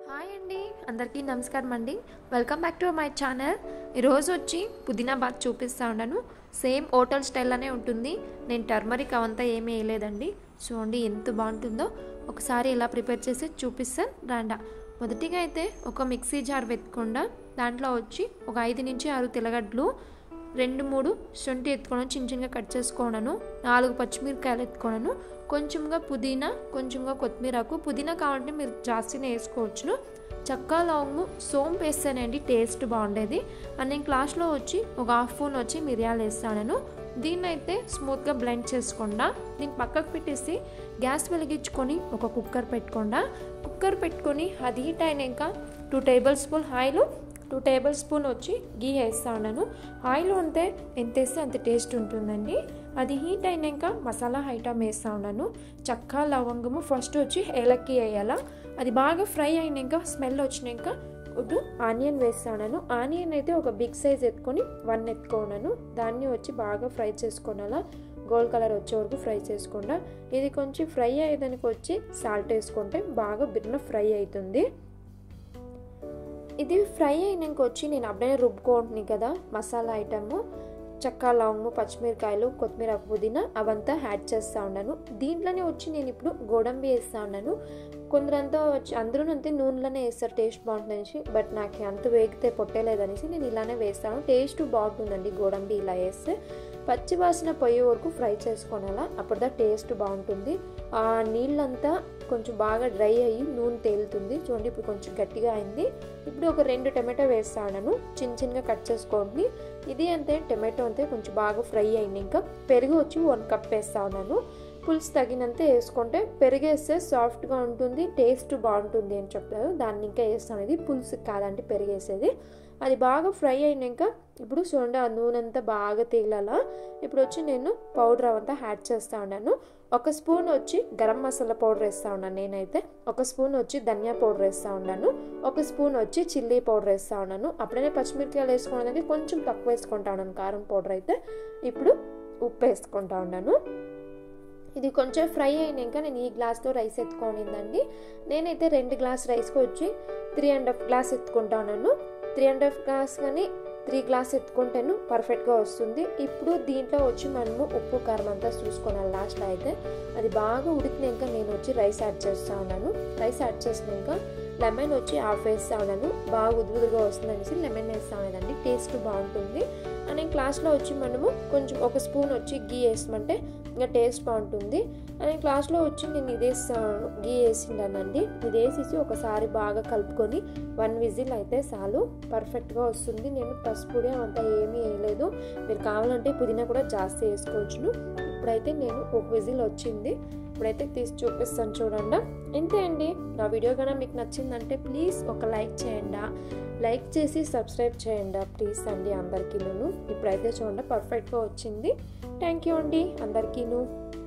hi అండి అందరికీ నమస్కారం అండి welcome back to my channel ఈరోజు వచ్చి పుదీనా బాత్ చూపిస్తా ఉన్నాను సేమ్ హోటల్ స్టైల్లోనే ఉంటుంది నేను టర్మరిక్ అవంతా ఏమీ వేయలేదండి చూడండి ఎంత బాగుంటుందో ఒకసారి ఎలా ప్రిపేర్ చేసి చూపిస్తాను రాండా మొదటిగా అయితే ఒక మిక్సీ జార్ వెతుకుండా దాంట్లో వచ్చి ఒక ఐదు నుంచి ఆరు తెల్లగడ్డలు రెండు మూడు శొంఠి ఎత్తుకోవడం చిన్న చిన్నగా కట్ చేసుకోవడను నాలుగు పచ్చిమిరకాయలు ఎత్తుకోవడను కొంచెంగా పుదీనా కొంచెంగా కొత్తిమీరకు పుదీనా కావాలంటే మీరు జాస్తినే వేసుకోవచ్చును చక్కా లవంగు సోంపు వేస్తేనండి టేస్ట్ బాగుండేది అండ్ నేను క్లాస్లో వచ్చి ఒక హాఫ్ స్పూన్ వచ్చి మిరియాలు వేస్తాను దీన్ని అయితే స్మూత్గా బ్లెండ్ చేసుకుండా దీన్ని పక్కకు పెట్టేసి గ్యాస్ వెలిగించుకొని ఒక కుక్కర్ పెట్టుకుండా కుక్కర్ పెట్టుకొని అది హీట్ అయినాక two tablespoon oil two tablespoon వచ్చి గీ వేస్తా ఉన్నాను ఆయిల్ ఉంటే ఎంత వేస్తే అంత టేస్ట్ ఉంటుందండి అది హీట్ అయినాక మసాలా ఐటమ్ వేస్తా ఉన్నాను చక్క లవంగము ఫస్ట్ వచ్చి ఏలక్కి వేయాల అది బాగా ఫ్రై అయినాక స్మెల్ వచ్చినాక ఇప్పుడు ఆనియన్ వేస్తా ఉన్నాను ఆనియన్ అయితే ఒక బిగ్ సైజ్ ఎత్తుకొని వన్ ఎత్తుకున్నాను దాన్ని వచ్చి బాగా ఫ్రై చేసుకోనాలా గోల్డ్ కలర్ వచ్చే వరకు ఫ్రై చేసుకోండా ఇది కొంచెం ఫ్రై అయ్యేదానికి వచ్చి సాల్ట్ వేసుకుంటే బాగా బిర్న ఫ్రై అవుతుంది ఇది ఫ్రై అయినాక వచ్చి నేను అప్పుడే రుబ్బుకుంటున్నాను కదా మసాలా ఐటమ్ చక్క లవంగు పచ్చిమిరకాయలు కొత్తిమీర పుదీనా అవంతా యాడ్ చేస్తూ ఉన్నాను దీంట్లోనే వచ్చి నేను ఇప్పుడు గోడంబి వేస్తూ ఉన్నాను కొందరంతా వచ్చి అందరూ అంతే నూనెలోనే వేస్తారు టేస్ట్ బాగుంటుందనేసి బట్ నాకు అంత వేగితే పొట్టేలేదనేసి నేను ఇలానే వేస్తాను టేస్ట్ బాగుంటుందండి గోడంబి ఇలా వేస్తే పచ్చి వాసన పోయే వరకు ఫ్రై చేసుకోనాలా అప్పుడుదా టేస్ట్ బాగుంటుంది ఆ నీళ్ళంతా కొంచెం బాగా డ్రై అయ్యి నూనె తేలుతుంది చూడండి ఇప్పుడు కొంచెం గట్టిగా అయింది ఇప్పుడు ఒక రెండు టమాటో వేస్తాను చిన్న చిన్నగా కట్ చేసుకోండి ఇది అంతే టమాటో అంతే కొంచెం బాగా ఫ్రై అయింది ఇంకా పెరుగు వచ్చి వన్ కప్ వేస్తా ఉన్నాను పులుసు తగినంత వేసుకుంటే పెరిగేస్తే సాఫ్ట్గా ఉంటుంది టేస్ట్ బాగుంటుంది అని చెప్తారు దాన్ని ఇంకా వేస్తాను ఇది పులుసు కాదంటే పెరిగేసేది అది బాగా ఫ్రై అయినాక ఇప్పుడు చూడండి ఆ నూనె అంతా బాగా తేలాల ఇప్పుడు వచ్చి నేను పౌడర్ అవంతా యాడ్ చేస్తూ ఉన్నాను ఒక స్పూన్ వచ్చి గరం మసాలా పౌడర్ వేస్తూ ఉన్నాను నేనైతే ఒక స్పూన్ వచ్చి ధనియా పౌడర్ వేస్తూ ఉన్నాను ఒక స్పూన్ వచ్చి చిల్లీ పౌడర్ వేస్తూ ఉన్నాను అప్పుడైనా పచ్చిమిరపకాయలు వేసుకోవడానికి కొంచెం తక్కువ వేసుకుంటా ఉన్నాను కారం పౌడర్ అయితే ఇప్పుడు ఉప్పు వేసుకుంటా ఉన్నాను ఇది కొంచెం ఫ్రై అయినాక నేను ఈ గ్లాస్తో రైస్ ఎత్తుకోనిందండి నేనైతే రెండు గ్లాస్ రైస్కి వచ్చి త్రీ అండ్ హాఫ్ గ్లాస్ ఎత్తుకుంటాను త్రీ అండ్ హాఫ్ గ్లాస్ కానీ త్రీ గ్లాస్ ఎత్తుకుంటాను పర్ఫెక్ట్గా వస్తుంది ఇప్పుడు దీంట్లో వచ్చి మనము ఉప్పు కారం అంతా చూసుకోవాలి లాస్ట్లో అయితే అది బాగా ఉడికినాక నేను వచ్చి రైస్ యాడ్ చేస్తా ఉన్నాను రైస్ యాడ్ చేసినాక లెమన్ వచ్చి హాఫ్ వేస్తా ఉన్నాను బాగా ఉదుగుదుగా వస్తుంది అనేసి లెమన్ వేస్తా ఉన్నదండి టేస్ట్ బాగుంటుంది అని క్లాస్లో వచ్చి మనము కొంచెం ఒక స్పూన్ వచ్చి గీ వేసామంటే ఇంకా టేస్ట్ బాగుంటుంది అని క్లాస్లో వచ్చి నేను ఇదే గీ వేసిండానండి ఇది వేసేసి ఒకసారి బాగా కలుపుకొని వన్ విజిల్ అయితే చాలు పర్ఫెక్ట్గా వస్తుంది నేను పసుపుడి అంతా ఏమీ వేయలేదు మీరు కావాలంటే పుదీనా కూడా జాస్తి వేసుకోవచ్చును ఇప్పుడైతే నేను ఒక విజిల్ వచ్చింది ఇప్పుడైతే తీసి చూపిస్తాను చూడండి ఇంతే అండి నా వీడియో కన్నా మీకు నచ్చిందంటే ప్లీజ్ ఒక లైక్ చేయండి లైక్ చేసి సబ్స్క్రైబ్ చేయండి ప్లీజ్ అండి అందరికీను ఇప్పుడైతే చూడండి పర్ఫెక్ట్గా వచ్చింది థ్యాంక్ యూ అండి అందరికీను